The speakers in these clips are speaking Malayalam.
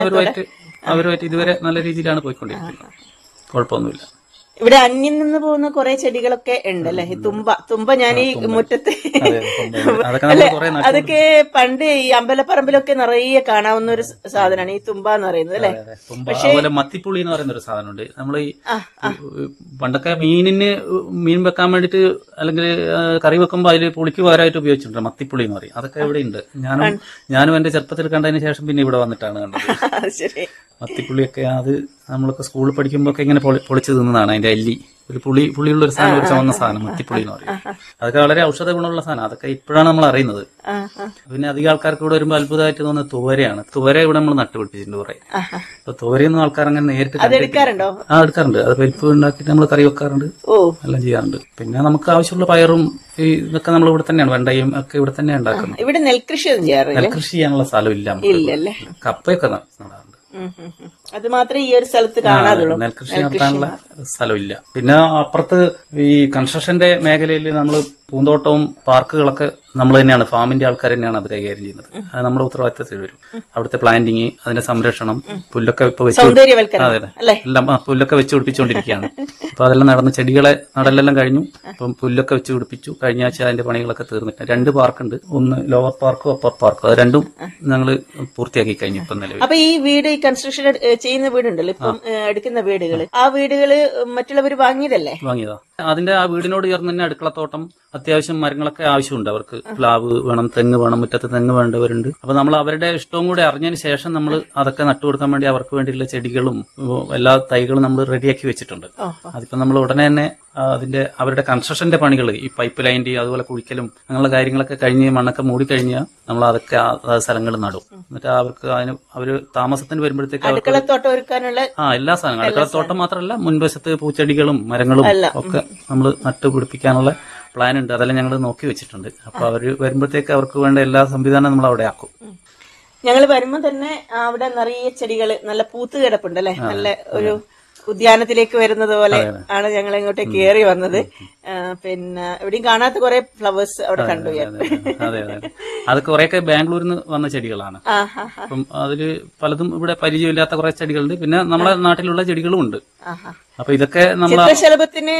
അവരുമായിട്ട് അവരുമായിട്ട് ഇതുവരെ നല്ല രീതിയിലാണ് പോയിക്കൊണ്ടിരിക്കുന്നത് കുഴപ്പമൊന്നുമില്ല ഇവിടെ അന്യം നിന്ന് പോകുന്ന കുറെ ചെടികളൊക്കെ ഉണ്ട് അല്ലെ ഈ തുമ്പ തുമ്പ ഞാൻ ഈ മുറ്റത്ത് അതെ, തുമ്പയുണ്ട്. അതൊക്കെ നമ്മൾ അല്ലെ കുറെ നട്ടു അതൊക്കെ പണ്ട് ഈ അമ്പലപ്പറമ്പിലൊക്കെ നിറയെ കാണാവുന്ന ഒരു സാധനമാണ് ഈ തുമ്പ എന്ന് പറയുന്നത് അല്ലെ അതെ. തുമ്പ അതുപോലെ മത്തിപ്പുളി എന്ന് പറയുന്ന ഒരു സാധനമുണ്ട് നമ്മൾ ഈ പണ്ടൊക്കെ മീനിന് മീൻ വെക്കാൻ വേണ്ടിട്ട് അല്ലെങ്കിൽ ആ, കറി വെക്കുമ്പോൾ അതിൽ പുളിക്ക് പകരമായിട്ട് ഉപയോഗിച്ചിട്ടുണ്ട് മത്തിപ്പുളി എന്ന് പറയും അതൊക്കെ ഇവിടെ ഉണ്ട് ഞാനും ഞാനും എന്റെ ചെറുപ്പത്തിൽ കണ്ടതിന് ശേഷം പിന്നെ ഇവിടെ വന്നിട്ടാണ് കണ്ടത് ശരി മത്തിപ്പുളിയൊക്കെ അത് നമ്മളൊക്കെ സ്കൂളിൽ പഠിക്കുമ്പോൾ ഒക്കെ ഇങ്ങനെ പൊളി- പൊളിച്ച് തിന്നതാണ് അതിന്റെ അല്ലി ഒരു പുളി പുളിയുള്ള ഒരു സാധനം ഒരു ചുവന്ന സാധനം മത്തിപ്പുളി എന്ന് പറയും അതൊക്കെ വളരെ ഔഷധ ഗുണമുള്ള സാധനം അതൊക്കെ ഇപ്പോഴാണ് നമ്മൾ അറിയുന്നത് ആ, ആ, പിന്നെ അധികം ആൾക്കാർക്ക് ഇവിടെ വരുമ്പോൾ അത്ഭുതമായിട്ട് തോന്നുന്നത് തുവരയാണ് തുവര ഇവിടെ നമ്മൾ നട്ടുപിടിപ്പിച്ചിട്ടുണ്ട് കുറെ ആ, ആ. അപ്പൊ തുവരയൊന്നും ആൾക്കാർ അങ്ങനെ നേരിട്ട് കണ്ടിട്ടില്ല. എടുക്കാറുണ്ടോ ആ എടുക്കാറുണ്ട് അത് പരിപ്പ് ഉണ്ടാക്കിയിട്ട് നമ്മൾ കറി വെക്കാറുണ്ട് ഓ എല്ലാം ചെയ്യാറുണ്ട് പിന്നെ നമുക്ക് ആവശ്യമുള്ള പയറും ഈ ഇതൊക്കെ നമ്മൾ ഇവിടെ തന്നെയാണ് വെണ്ടയും ഒക്കെ ഇവിടെ തന്നെയാണ് ഉണ്ടാക്കുന്നത് ഇവിടെ നെൽകൃഷി ഒന്നും ചെയ്യാറില്ല നെൽകൃഷി ചെയ്യാനുള്ള സ്ഥലം ഇല്ല നമുക്ക്. ഇല്ലല്ലേ കപ്പയൊക്കെ ന- നടാറുണ്ട് ഉം, ഉം, ഉം. അത് മാത്രമേ ഈ ഒരു സ്ഥലത്ത് കാണാതുള്ളൂ നെൽകൃഷി നടത്താനുള്ള സ്ഥലമില്ല പിന്നെ അപ്പുറത്ത് ഈ കൺസ്ട്രക്ഷന്റെ മേഖലയിൽ നമ്മൾ പൂന്തോട്ടവും പാർക്കുകളൊക്കെ നമ്മൾ തന്നെയാണ് ഫാമിന്റെ ആൾക്കാർ തന്നെയാണ് അത് കൈകാര്യം ചെയ്യുന്നത് അത് നമ്മുടെ ഉത്തരവാദിത്തത്തിൽ വരും അവിടുത്തെ പ്ലാന്റിങ് അതിന്റെ സംരക്ഷണം പുല്ലൊക്കെ ഇപ്പൊ വെച്ച് സൗന്ദര്യവൽക്കരണം അതെ അതെ അല്ലേ എല്ലാം ആ, പുല്ലൊക്കെ വെച്ച് പിടിപ്പിച്ചുകൊണ്ടിരിക്കുകയാണ് അപ്പൊ അതെല്ലാം നടന്ന് ചെടികളെ നടലെല്ലാം കഴിഞ്ഞു അപ്പം പുല്ലൊക്കെ വെച്ച് പിടിപ്പിച്ചു കഴിഞ്ഞ ആഴ്ച അതിന്റെ പണികളൊക്കെ തീർന്നിട്ട് രണ്ട് പാർക്കുണ്ട് ഒന്ന് ലോവർ പാർക്കും അപ്പർ പാർക്കും അത് രണ്ടും ഞങ്ങൾ പൂർത്തിയാക്കി കഴിഞ്ഞു ഇപ്പം നിലവിൽ അപ്പൊ ഈ വീട് ഈ കൺസ്ട്രക്ഷൻ ചെയ്യുന്ന വീടുണ്ടല്ലോ ഇപ്പം ഏ, എടുക്കുന്ന വീടുകൾ ആ വീടുകള് മറ്റുള്ളവർ വാങ്ങിയതല്ലേ വാങ്ങിയതാ അതിന്റെ ആ വീടിനോട് ചേർന്ന് തന്നെ അടുക്കളത്തോട്ടം അത്യാവശ്യം മരങ്ങളൊക്കെ ആവശ്യമുണ്ട് അവർക്ക് പ്ലാവ് വേണം തെങ്ങ് വേണം മുറ്റത്ത് തെങ്ങ് വേണ്ടവരുണ്ട് അപ്പൊ നമ്മൾ അവരുടെ ഇഷ്ടവും കൂടി അറിഞ്ഞതിന് ശേഷം നമ്മൾ അതൊക്കെ നട്ടുകൊടുക്കാൻ വേണ്ടി അവർക്ക് വേണ്ടിയുള്ള ചെടികളും ഉം, എല്ലാ തൈകളും നമ്മൾ റെഡിയാക്കി വെച്ചിട്ടുണ്ട് അതിപ്പോ നമ്മൾ ഉടനെ തന്നെ ആ, അതിന്റെ അവരുടെ കൺസ്ട്രക്ഷന്റെ പണികൾ ഈ പൈപ്പ് ലൈൻ്റെ അതുപോലെ കുഴിക്കലും അങ്ങനെയുള്ള കാര്യങ്ങളൊക്കെ കഴിഞ്ഞ് മണ്ണൊക്കെ മൂടി കഴിഞ്ഞാൽ നമ്മൾ അതൊക്കെ ആ ആ സ്ഥലങ്ങൾ നടും എന്നിട്ട് അവർക്ക് അതിന് അവര് താമസത്തിന് വരുമ്പോഴത്തേക്ക് അവർക്ക് അടുക്കളത്തോട്ടം ഒരുക്കാനുള്ള ആ എല്ലാ സാധനങ്ങളും അടുക്കളത്തോട്ടം മാത്രമല്ല മുൻവശത്ത് പൂച്ചെടികളും മരങ്ങളും ഒക്കെ നമ്മൾ നട്ടുപിടിപ്പിക്കാനുള്ള പ്ലാൻ ഉണ്ട് അതെല്ലാം ഞങ്ങൾ നോക്കി വെച്ചിട്ടുണ്ട് അപ്പൊ അവര് വരുമ്പോഴത്തേക്ക് അവർക്ക് വേണ്ട എല്ലാ സംവിധാനം നമ്മൾ അവിടെ ആക്കും ഞങ്ങൾ വരുമ്പോ തന്നെ അവിടെ നിറയെ ചെടികള് നല്ല പൂത്ത് കിടപ്പുണ്ട് അല്ലെ നല്ല ഒരു ഉദ്യാനത്തിലേക്ക് വരുന്നത് പോലെ ആണ് ഞങ്ങൾ ഇങ്ങോട്ടേക്ക് കയറി വന്നത് ആ, പിന്നെ എവിടെയും കാണാത്ത കുറെ ഫ്ലവേഴ്സ് അവിടെ കണ്ടു ഞാൻ അതെ അതെ അത് കുറെയൊക്കെ ബാംഗ്ലൂരിൽ നിന്ന് വന്ന ചെടികളാണ് ആ ഹാ ഹാ അപ്പം അതില് പലതും ഇവിടെ പരിചയമില്ലാത്ത കുറെ ചെടികളുണ്ട് പിന്നെ നമ്മുടെ നാട്ടിലുള്ള ചെടികളും ഉണ്ട് ആ ഹാ അപ്പൊ ഇതൊക്കെ നമ്മൾ ചിത്രശലഭത്തിന്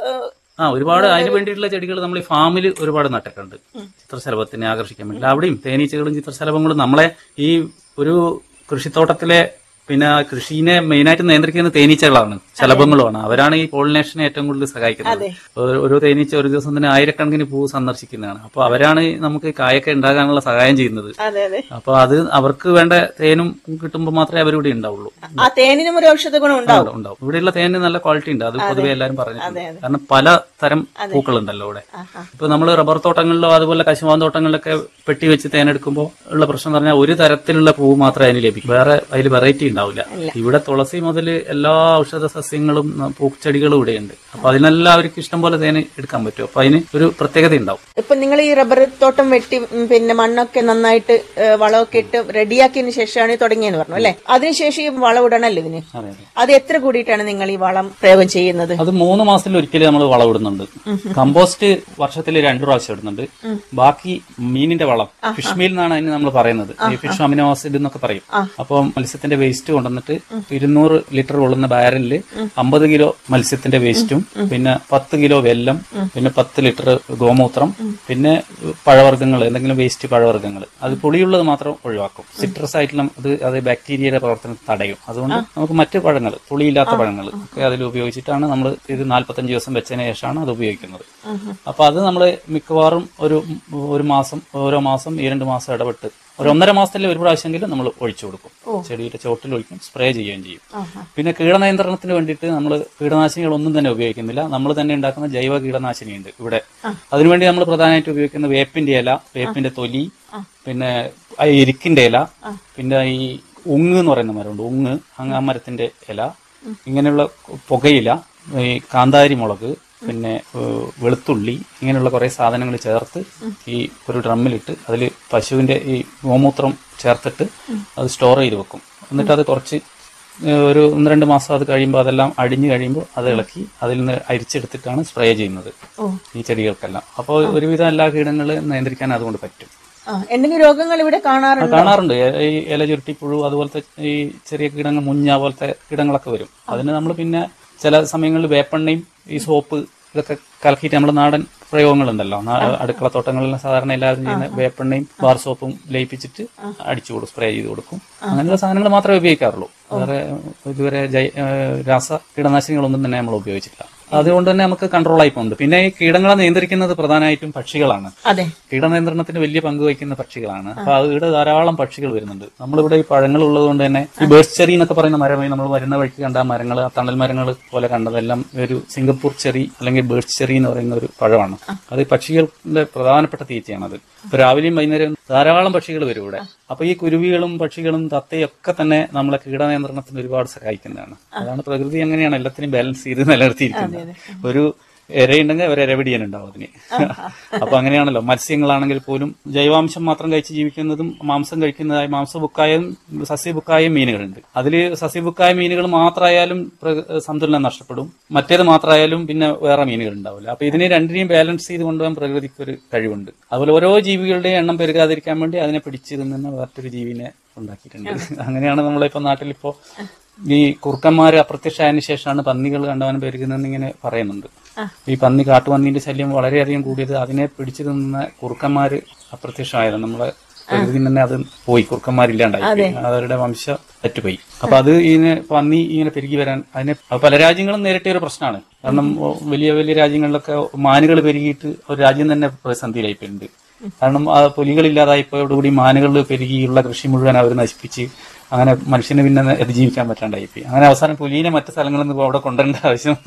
ആ ഒരുപാട് അതിന് വേണ്ടിയിട്ടുള്ള ചെടികൾ നമ്മൾ ഈ ഫാമിൽ ഒരുപാട് നട്ടിട്ടുണ്ട് ചിത്രശലഭത്തിനെ ആകർഷിക്കാൻ വേണ്ടി അവിടെയും തേനീച്ചകളും ചിത്രശലഭങ്ങളും നമ്മളെ ഈ ഒരു കൃഷിത്തോട്ടത്തിലെ പിന്നെ ആ കൃഷിനെ മെയിനായിട്ട് നിയന്ത്രിക്കുന്ന തേനീച്ചകളാണ് ശലഭങ്ങളുമാണ് അവരാണ് ഈ പോളിനേഷനെ ഏറ്റവും കൂടുതൽ സഹായിക്കുന്നത് ഒരു- ഒരു തേനീച്ച ഒരു ദിവസം തന്നെ ആയിരക്കണക്കിന് പൂ സന്ദർശിക്കുന്നതാണ് അപ്പോൾ അവരാണ് ഈ നമുക്ക് ഈ കായൊക്കെ ഉണ്ടാകാനുള്ള സഹായം ചെയ്യുന്നത് അതെ അതെ അപ്പൊ അത് അവർക്ക് വേണ്ട തേനും കിട്ടുമ്പോൾ മാത്രമേ അവരിവിടെ ഉണ്ടാവുള്ളൂ ആ തേനിനും ഒരു ഔഷധ ഗുണം ഉണ്ടാവും ഉണ്ടാവും ഇവിടെയുള്ള തേന് നല്ല ക്വാളിറ്റി ഉണ്ട് അത് പൊതുവെ എല്ലാവരും പറഞ്ഞിട്ടുണ്ട് അതെ, അതെ. കാരണം പല തരം പൂക്കളുണ്ടല്ലോ ഇവിടെ ആഹാ. ഇപ്പൊ നമ്മൾ റബ്ബർ തോട്ടങ്ങളിലോ അതുപോലെ കശുമാൻ തോട്ടങ്ങളിലൊക്കെ പെട്ടി വെച്ച് തേനെടുക്കുമ്പോൾ ഉള്ള പ്രശ്നം എന്ന് പറഞ്ഞാൽ ഒരു തരത്തിലുള്ള പൂ മാത്രമേ അതിന് ലഭിക്കൂ വേറെ അതിൽ വെറൈറ്റി ഉണ്ടാവില്ല ഇവിടെ തുളസി മുതൽ എല്ലാ ഔഷധ സസ്യങ്ങളും ന- പൂച്ചെടികളും ഇവിടെയുണ്ട് അപ്പൊ അതിനെല്ലാം അവർക്ക് ഇഷ്ടം പോലെ തേന് എടുക്കാൻ പറ്റും അപ്പൊ അതിന് ഒരു പ്രത്യേകത ഉണ്ടാവും ഇപ്പൊ നിങ്ങൾ ഈ റബ്ബർ തോട്ടം വെട്ടി ഉം, പിന്നെ മണ്ണൊക്കെ നന്നായിട്ട് ഏ, വളമൊക്കെ ഇട്ട് റെഡിയാക്കിയതിന് ശേഷമാണ് ഇത് തുടങ്ങിയെന്ന് പറഞ്ഞു അല്ലെ അതിനുശേഷം ഈ വളം ഇടണല്ലോ ഇതിന് അതെ അതെ അത് എത്ര കൂടിയിട്ടാണ് നിങ്ങൾ ഈ വളം പ്രയോഗം ചെയ്യുന്നത് അത് മൂന്ന് മാസത്തിൽ ഒരിക്കലും നമ്മൾ വളം ഇടുന്നുണ്ട് കമ്പോസ്റ്റ് വർഷത്തിൽ രണ്ടു പ്രാവശ്യം ഇടുന്നുണ്ട് ബാക്കി മീനിന്റെ വളം ഫിഷ് മീൽ എന്നാണ് അതിന് നമ്മൾ പറയുന്നത് ഈ ഫിഷ് അമിനോ ആസിഡ് എന്നൊക്കെ പറയും അപ്പോൾ മത്സ്യത്തിന്റെ വേസ്റ്റ് കൊണ്ടുവന്നിട്ട് ഇരുന്നൂറ് ലിറ്റർ കൊള്ളുന്ന ബാരലില് അമ്പത് കിലോ മത്സ്യത്തിന്റെ വേസ്റ്റും പിന്നെ പത്ത് കിലോ വെല്ലം പിന്നെ പത്ത് ലിറ്റർ ഗോമൂത്രം പിന്നെ പഴവർഗ്ഗങ്ങൾ എന്തെങ്കിലും വേസ്റ്റ് പഴവർഗ്ഗങ്ങൾ അത് പുളിയുള്ളത് മാത്രം ഒഴിവാക്കും സിട്രസ് ആയിട്ടുള്ള അത് അത് ബാക്ടീരിയയുടെ പ്രവർത്തനം തടയും അതുകൊണ്ട് നമുക്ക് മറ്റ് പഴങ്ങൾ പുളിയില്ലാത്ത പഴങ്ങൾ ഒക്കെ അതിൽ ഉപയോഗിച്ചിട്ടാണ് നമ്മൾ ഇത് നാല്പത്തഞ്ച് ദിവസം വെച്ചതിന് ശേഷമാണ് അത് ഉപയോഗിക്കുന്നത് അപ്പൊ അത് നമ്മൾ മിക്കവാറും ഒരു ഒരു മാസം ഓരോ മാസം ഈ രണ്ട് മാസം ഇടപെട്ട് ഒരു ഒന്നര മാസത്തിൽ ഒരു പ്രാവശ്യമെങ്കിലും നമ്മൾ ഒഴിച്ചു കൊടുക്കും ചെടിയുടെ ചോട്ടിൽ ഒഴിക്കും സ്പ്രേ ചെയ്യുകയും ചെയ്യും പിന്നെ കീടനിയന്ത്രണത്തിന് വേണ്ടിയിട്ട് നമ്മൾ കീടനാശിനികളൊന്നും തന്നെ ഉപയോഗിക്കുന്നില്ല നമ്മൾ തന്നെ ഉണ്ടാക്കുന്ന ജൈവ കീടനാശിനിയുണ്ട് ഇവിടെ അതിനുവേണ്ടി നമ്മൾ പ്രധാനമായിട്ട് ഉപയോഗിക്കുന്ന വേപ്പിന്റെ ഇല വേപ്പിന്റെ തൊലി പിന്നെ ആ എരിക്കിന്റെ ഇല പിന്നെ ഈ ഉങ്ങ് എന്ന് പറയുന്ന മരമുണ്ട് ഉങ്ങ് അങ്ങ് ആ മരത്തിന്റെ ഇല ഇങ്ങനെയുള്ള പുകയില ഈ കാന്താരി മുളക് പിന്നെ ഏഹ്, വെളുത്തുള്ളി ഇങ്ങനെയുള്ള കുറെ സാധനങ്ങൾ ചേർത്ത് ഈ ഒരു ഡ്രമ്മിലിട്ട് അതിൽ പശുവിന്റെ ഈ ഗോമൂത്രം ചേർത്തിട്ട് അത് സ്റ്റോർ ചെയ്ത് വെക്കും എന്നിട്ട് അത് കുറച്ച് ഏഹ്, ഒരു ഒന്ന് രണ്ട് മാസം അത് കഴിയുമ്പോൾ അതെല്ലാം അടിഞ്ഞു കഴിയുമ്പോൾ അത് ഇളക്കി അതിൽ നിന്ന് അരിച്ചെടുത്തിട്ടാണ് സ്പ്രേ ചെയ്യുന്നത് ഈ ചെടികൾക്കെല്ലാം അപ്പോൾ ഒരുവിധം എല്ലാ കീടങ്ങളും നിയന്ത്രിക്കാൻ അതുകൊണ്ട് പറ്റും ആ, എന്തെങ്കിലും രോഗങ്ങൾ ഇവിടെ കാണാറുണ്ട് കാണാറുണ്ട് എ- ഈ ഇല ചുരുട്ടിപ്പുഴു അതുപോലത്തെ ഈ ചെറിയ കീടങ്ങൾ മുഞ്ഞ പോലത്തെ കീടങ്ങളൊക്കെ വരും അതിന് നമ്മൾ പിന്നെ ചില സമയങ്ങളിൽ വേപ്പെണ്ണയും ഈ സോപ്പ് ഇതൊക്കെ കലക്കിയിട്ട് നമ്മുടെ നാടൻ പ്രയോഗങ്ങളുണ്ടല്ലോ നാ- അടുക്കള തോട്ടങ്ങളിൽ സാധാരണ എല്ലാവരും ചെയ്യുന്ന വേപ്പെണ്ണയും ബാർ സോപ്പും ലയിപ്പിച്ചിട്ട് അടിച്ചു കൊടുക്കും സ്പ്രേ ചെയ്ത് കൊടുക്കും അങ്ങനെയുള്ള സാധനങ്ങൾ മാത്രമേ ഉപയോഗിക്കാറുള്ളൂ വേറെ ഇതുവരെ ജൈ ഏഹ് രാസ കീടനാശിനികളൊന്നും തന്നെ നമ്മൾ ഉപയോഗിച്ചിട്ടില്ല അതുകൊണ്ട് തന്നെ നമുക്ക് കൺട്രോൾ ആയി പോകുന്നുണ്ട് പിന്നെ ഈ കീടങ്ങളെ നിയന്ത്രിക്കുന്നത് പ്രധാനമായിട്ടും പക്ഷികളാണ് അതെ കീടനിയന്ത്രണത്തിന് വലിയ പങ്ക് വഹിക്കുന്ന പക്ഷികളാണ് അപ്പൊ അത് ഇവിടെ ധാരാളം പക്ഷികൾ വരുന്നുണ്ട് നമ്മളിവിടെ ഈ പഴങ്ങൾ ഉള്ളത് കൊണ്ട് തന്നെ ഈ ബേഴ്സ് ചെറി എന്നൊക്കെ പറയുന്ന മരമായി നമ്മൾ വരുന്ന വഴിക്ക് കണ്ട ആ മരങ്ങൾ ആ തണൽ മരങ്ങൾ പോലെ കണ്ടതെല്ലാം ഒരു സിംഗപ്പൂർ ചെറി അല്ലെങ്കിൽ ബേഴ്സ് ചെറി എന്ന് പറയുന്ന ഒരു പഴമാണ് അത് ഈ പക്ഷികളുടെ പ്രധാനപ്പെട്ട തീറ്റയാണത് ഇപ്പൊ രാവിലെയും വൈകുന്നേരം ധാരാളം പക്ഷികൾ വരും ഇവിടെ അപ്പൊ ഈ കുരുവികളും പക്ഷികളും തത്തയും ഒക്കെ തന്നെ നമ്മളെ കീടനിയന്ത്രണത്തിന് ഒരുപാട് സഹായിക്കുന്നതാണ് അതാണ് പ്രകൃതി അങ്ങനെയാണ് എല്ലാത്തിനും ബാലൻസ് ചെയ്ത് നിലനിർത്തിയിരിക്കുന്നത് ഒരു ഇരയുണ്ടെങ്കിൽ ഒരു ഇരവിടിയൻ ഉണ്ടാവും അതിന് അപ്പൊ അങ്ങനെയാണല്ലോ മത്സ്യങ്ങളാണെങ്കിൽ പോലും ജൈവാംശം മാത്രം കഴിച്ച് ജീവിക്കുന്നതും മാംസം കഴിക്കുന്നതായ മാംസബുക്കായും സസ്യബുക്കായും മീനുകളുണ്ട് അതിൽ സസ്യബുക്കായ മീനുകൾ മാത്രമായാലും പ്ര- സന്തുലനം നഷ്ടപ്പെടും മറ്റേത് മാത്രമായാലും പിന്നെ വേറെ മീനുകൾ ഉണ്ടാവില്ല അപ്പൊ ഇതിനെ രണ്ടിനെയും ബാലൻസ് ചെയ്ത് കൊണ്ടുപോകാൻ പ്രകൃതിക്ക് ഒരു കഴിവുണ്ട് അതുപോലെ ഓരോ ജീവികളുടെയും എണ്ണം പെരുകാതിരിക്കാൻ വേണ്ടി അതിനെ പിടിച്ചു തിന്നുന്ന വേറൊരു ജീവിനെ ഉണ്ടാക്കിയിട്ടുണ്ട് അങ്ങനെയാണ് നമ്മളിപ്പോ നാട്ടിലിപ്പോ ഈ കുറുക്കന്മാര് അപ്രത്യക്ഷമായതിനു ശേഷമാണ് പന്നികൾ കണ്ടവൻ പെരുകുന്നതെന്ന് ഇങ്ങനെ പറയുന്നുണ്ട് ഈ പന്നി കാട്ടുപന്നീന്റെ ശല്യം വളരെയധികം കൂടിയത് അതിനെ പിടിച്ചു തിന്നുന്ന കുറുക്കന്മാര് അപ്രത്യക്ഷമായത് നമ്മളെ പ്രകൃതി തന്നെ അത് പോയി കുറുക്കന്മാരില്ലാണ്ടായി പോയി. അവരുടെ വംശം പറ്റുപോയി അപ്പൊ അത് ഇതിനെ പന്നി ഇങ്ങനെ പെരുകി വരാൻ അതിനെ അത് പല രാജ്യങ്ങളും നേരിട്ട ഒരു പ്രശ്നമാണ് കാരണം ഓ, വലിയ വലിയ രാജ്യങ്ങളിലൊക്കെ മാനുകൾ പെരുകിയിട്ട് ഒരു രാജ്യം തന്നെ പ്രതിസന്ധിയിലായിപ്പോയിട്ടുണ്ട് കാരണം ആ പുലികളില്ലാതായപ്പോയോടുകൂടി മാനുകൾ പെരുകിയുള്ള കൃഷി മുഴുവൻ അവർ നശിപ്പിച്ച് അങ്ങനെ മനുഷ്യന് പിന്നെ അതിജീവിക്കാൻ പറ്റാണ്ടായിപ്പോയി അങ്ങനെ അവസാനം പുലിനെ മറ്റു സ്ഥലങ്ങളിൽ നിന്ന് അവിടെ കൊണ്ടുവരേണ്ട ആവശ്യം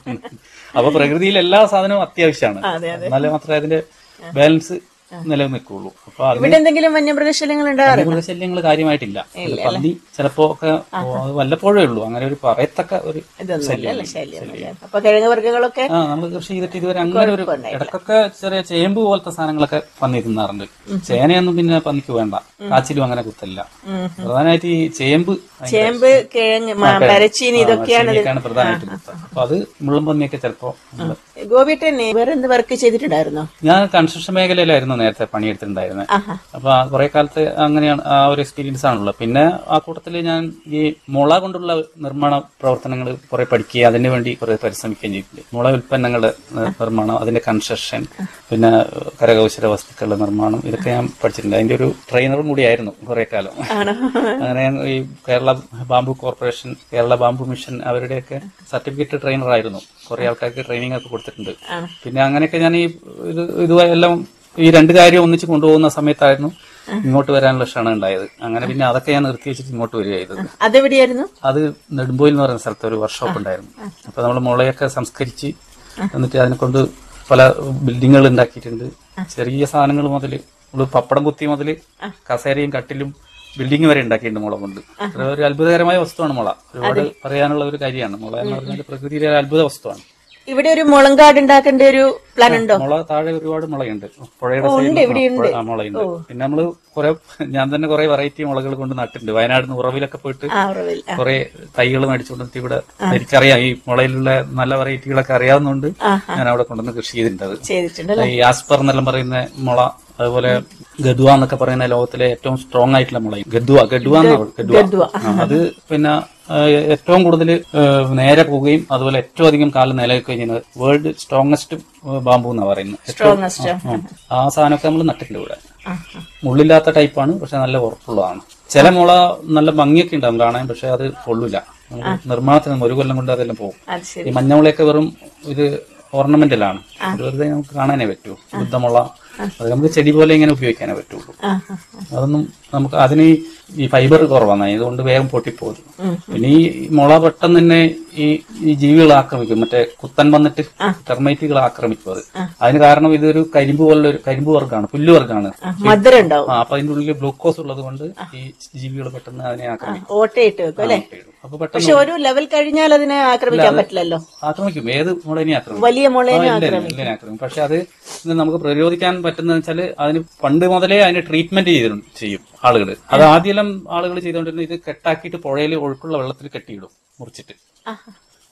അപ്പൊ പ്രകൃതിയിൽ എല്ലാ സാധനവും അത്യാവശ്യമാണ് എന്നാലേ മാത്രമേ അതിന്റെ ബാലൻസ് നിലനിൽക്കുള്ളൂ അപ്പൊ അതിന് ഇവിടെ എന്തെങ്കിലും വന്യമൃഗശല്യങ്ങൾ ഉണ്ടാകാറുണ്ട് മൃഗശല്യങ്ങൾ കാര്യമായിട്ടില്ല പന്നി ചിലപ്പോ ഒക്കെ അത് വല്ലപ്പോഴേ ഉള്ളൂ അങ്ങനെ ഒരു പറയത്തക്ക ഒരു ശല്യം അല്ല ശല്യം അപ്പൊ കിഴങ്ങ് വർഗ്ഗങ്ങളൊക്കെ ആ നമ്മൾ കൃഷി ചെയ്തിട്ട് ഇതുവരെ അങ്ങനെ ഒരു ഇടക്കൊക്കെ ചെറിയ ചേമ്പ് പോലത്തെ സാധനങ്ങളൊക്കെ പന്നി തിന്നാറുണ്ട് ചേനയൊന്നും പിന്നെ പന്നിക്ക് വേണ്ട കാച്ചിലും അങ്ങനെ കുത്തല്ല പ്രധാനമായിട്ട് ഈ ചേമ്പ് ഭയങ്കര ചേമ്പ് കിഴങ്ങ് മാ- മരച്ചീനി ഇതൊക്കെയാണ് ഇതിൽ- ശരിയൊക്കെയാണ് പ്രധാനമായിട്ടും കുത്തുക. അപ്പൊ അത് മുള്ളും പന്നിയൊക്കെ ചിലപ്പോ നമ്മള് ഗോപിട്ടനെ വേറെ എന്ത് വർക്ക് ചെയ്തിട്ടുണ്ടായിരുന്നോ ഞാൻ കൺസ്ട്രക്ഷൻ മേഖലയിലായിരുന്നു നേരത്തെ പണിയെടുത്തിട്ടുണ്ടായിരുന്നത് ആഹാ. അപ്പൊ ആ കുറെ കാലത്ത് അങ്ങനെയാണ് ആ ഒരു എക്സ്പീരിയൻസ് ആണുള്ളത് പിന്നെ ആ കൂട്ടത്തിൽ ഞാൻ ഈ മുള കൊണ്ടുള്ള നിർമ്മാണ പ്രവർത്തനങ്ങൾ കുറെ പഠിക്കുകയും അതിനു വേണ്ടി കുറെ പരിശ്രമിക്കുകയും ചെയ്തിട്ടുണ്ട് മുള ഉൽപ്പന്നങ്ങളുടെ നി- നിർമ്മാണം അതിന്റെ കൺസ്ട്രക്ഷൻ പിന്നെ കരകൗശല വസ്തുക്കളുടെ നിർമ്മാണം ഇതൊക്കെ ഞാൻ പഠിച്ചിട്ടുണ്ട് അതിന്റെ ഒരു ട്രെയിനറും കൂടിയായിരുന്നു കുറെ കാലം അങ്ങനെ ഞാൻ ഈ Kerala bamboo corporation Kerala bamboo mission അവരുടെയൊക്കെ സർട്ടിഫിക്കറ്റ് ട്രെയിനർ ആയിരുന്നു കുറെ ആൾക്കാർക്ക് ട്രെയിനിങ് ഒക്കെ കൊടുത്തിട്ടുണ്ട് പിന്നെ അങ്ങനെയൊക്കെ ഞാൻ ഈ ഇത് ഇതുമെല്ലാം ഈ രണ്ട് കാര്യം ഒന്നിച്ച് കൊണ്ടുപോകുന്ന സമയത്തായിരുന്നു ഇങ്ങോട്ട് വരാനുള്ള ക്ഷണം ഉണ്ടായത് അങ്ങനെ പിന്നെ അതൊക്കെ ഞാൻ നിർത്തി വെച്ചിട്ട് ഇങ്ങോട്ട് വരിക ചെയ്തത് അതെവിടെയായിരുന്നു അത് നെടുമ്പോയിൽ എന്ന് പറയുന്ന സ്ഥലത്ത് ഒരു വർക്ക്ഷോപ്പ് ഉണ്ടായിരുന്നു അപ്പൊ നമ്മൾ മുളയൊക്കെ സംസ്കരിച്ച് എന്നിട്ട് അതിനെ കൊണ്ട് പല ബിൽഡിങ്ങുകൾ ഉണ്ടാക്കിയിട്ടുണ്ട് ചെറിയ സാധനങ്ങൾ മുതൽ നമ്മള് പപ്പടം കുത്തി മുതൽ കസേരയും കട്ടിലും ബിൽഡിംഗ് വരെ ഉണ്ടാക്കിയിട്ടുണ്ട് മുള കൊണ്ട് അത്ര ഒരു അത്ഭുതകരമായ വസ്തുവാണ് മുള ഒരുപാട് പറയാനുള്ള ഒരു കാര്യമാണ് മുള എന്ന് പറഞ്ഞാൽ പ്രകൃതിയിലെ ഒരു അത്ഭുത വസ്തുവാണ് ഇവിടെ ഒരു മുളങ്കാട് ഉണ്ടാക്കേണ്ട ഒരു പ്ലാൻ ഉണ്ടോ മുള താഴെ ഒരുപാട് മുളയുണ്ട് പുഴയുടെ സൈഡിൽ ആ, മുളയുണ്ട് പിന്നെ നമ്മള് കുറെ ഞാൻ തന്നെ കുറെ വെറൈറ്റി മുളകൾ കൊണ്ട് നട്ടിട്ടുണ്ട് വയനാട് നിന്ന് ഉറവിലൊക്കെ പോയിട്ട് ആ ഉറവിൽ ആ. കുറെ തൈകൾ മേടിച്ചുകൊണ്ടിട്ട് ഇവിടെ എനിക്കറിയാം ഈ മുളയിലുള്ള നല്ല വെറൈറ്റികളൊക്കെ അറിയാവുന്നതുകൊണ്ട് ഞാൻ അവിടെ കൊണ്ടുവന്ന് കൃഷി ചെയ്തിട്ടുണ്ട് ചെയ്തിട്ടുണ്ട് ഈ ആസ്പർ എന്നെല്ലാം പറയുന്ന മുള അതുപോലെ ഗദ്വ എന്നൊക്കെ പറയുന്ന ലോകത്തിലെ ഏറ്റവും സ്ട്രോങ് ആയിട്ടുള്ള മുളയും ഗദ്വ ഗഡ്വ എന്നാണ് ഗഡ്വ ആ, അത് പിന്നെ ആ, ഏറ്റവും കൂടുതൽ നേരെ പോവുകയും അതുപോലെ ഏറ്റവും അധികം കാലം നിലനിൽക്കുകയും ചെയ്യുന്നത് വേൾഡ് സ്ട്രോങ്സ്റ്റ് ബാമ്പു എന്നാണ് പറയുന്നത് ഏറ്റവും- സ്ട്രോങ്ങസ്റ്റ് ആ, ആ സാധനമൊക്കെ നമ്മൾ നട്ടിട്ടുണ്ട് ഇവിടെ മുള്ളില്ലാത്ത ടൈപ്പാണ് പക്ഷെ നല്ല ഉറപ്പുള്ളതാണ് ചില മുള നല്ല ഭംഗിയൊക്കെ ഉണ്ടാവും കാണാൻ പക്ഷെ അത് കൊള്ളൂല നമുക്ക് നിർമ്മാണത്തിന് ഒരു കൊല്ലം കൊണ്ട് അതെല്ലാം പോകും അത് ശരി ഈ മഞ്ഞമുളയൊക്കെ വെറും ഇത് ഓർണമെന്റലാണ് വെറുതെ നമുക്ക് കാണാനേ പറ്റൂ ബുദ്ധമുള അത് നമുക്ക് ചെടി പോലെ ഇങ്ങനെ ഉപയോഗിക്കാനേ പറ്റുള്ളൂ ആ ആ. അതൊന്നും നമുക്ക് അതിന് ഈ- ഈ ഫൈബർ കുറവാണ് ഇതുകൊണ്ട് വേഗം പൊട്ടിപ്പോകും പിന്നെ ഈ മുള പെട്ടെന്ന് തന്നെ ഈ ഈ ജീവികൾ ആക്രമിക്കും മറ്റേ കുത്തൻ വന്നിട്ട് ടെർമൈറ്റുകൾ ആക്രമിക്കും അത് അതിന് കാരണം ഇതൊരു കരിമ്പ് പോലുള്ള ഒരു കരിമ്പ് വർഗ്ഗമാണ് പുല്ല് വർഗ്ഗമാണ് ആ, മധുരം ഉണ്ടാവും ആ അപ്പൊ അതിന്റെ ഉള്ളിൽ ഗ്ലൂക്കോസ് ഉള്ളത് കൊണ്ട് ഈ ജീവികൾ പെട്ടെന്ന് അതിനെ ആക്രമിക്കും ഓട്ടയിട്ട് വെക്കും അല്ലെ അപ്പൊ പെട്ടെന്ന് പക്ഷെ ഒരു ലെവൽ കഴിഞ്ഞാൽ അതിനെ ആക്രമിക്കാൻ പറ്റില്ലല്ലോ ആക്രമിക്കും ഏത് മുളേനെ ആക്രമിക്കും വലിയ മുളേനെ ആ, ഇല്ല, ഇല്ല, ഇല്ല, ആക്രമിക്കും പക്ഷെ അത് ഇത് നമുക്ക് പ്രതിരോധിക്കാൻ പറ്റുന്ന വെച്ചാല് അതിന് പണ്ട് മുതലേ അതിന് ട്രീറ്റ്മെന്റ് ചെയ്തു ചെയ്യും ആളുകൾ അത് ആദ്യം ആളുകൾ ചെയ്തുകൊണ്ടിരുന്നത് ഇത് കെട്ടാക്കിയിട്ട് പുഴയിൽ ഒഴുക്കുള്ള വെള്ളത്തിൽ കെട്ടിയിടും മുറിച്ചിട്ട്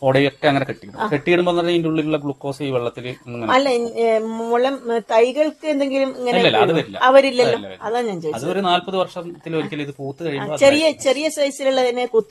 ഓടയൊക്കെ അങ്ങനെ കെട്ടിയിടും കെട്ടിയിടുമ്പോൾ തന്നെ ഇതിന്റെ ഉള്ളിലുള്ള ഗ്ലൂക്കോസ് ഈ വെള്ളത്തിൽ ഇങ്ങനെ അല്ല ഏ, മുളം ഏ, തൈകൾക്ക് എന്തെങ്കിലും ഇങ്ങനെ ഇല്ലല്ല, അത് വരില്ല. അവരില്ലല്ലോ വരില്ല, വരില്ല. അതാ ഞാൻ ചോദിച്ചത് അത് ഒരു നാല്പത് വർഷത്തിൽ ഒരിക്കലും ഇത് പൂത്ത് കഴിയുമ്പോൾ ചെറിയ ചെറിയ സൈസിലുള്ളതിനെ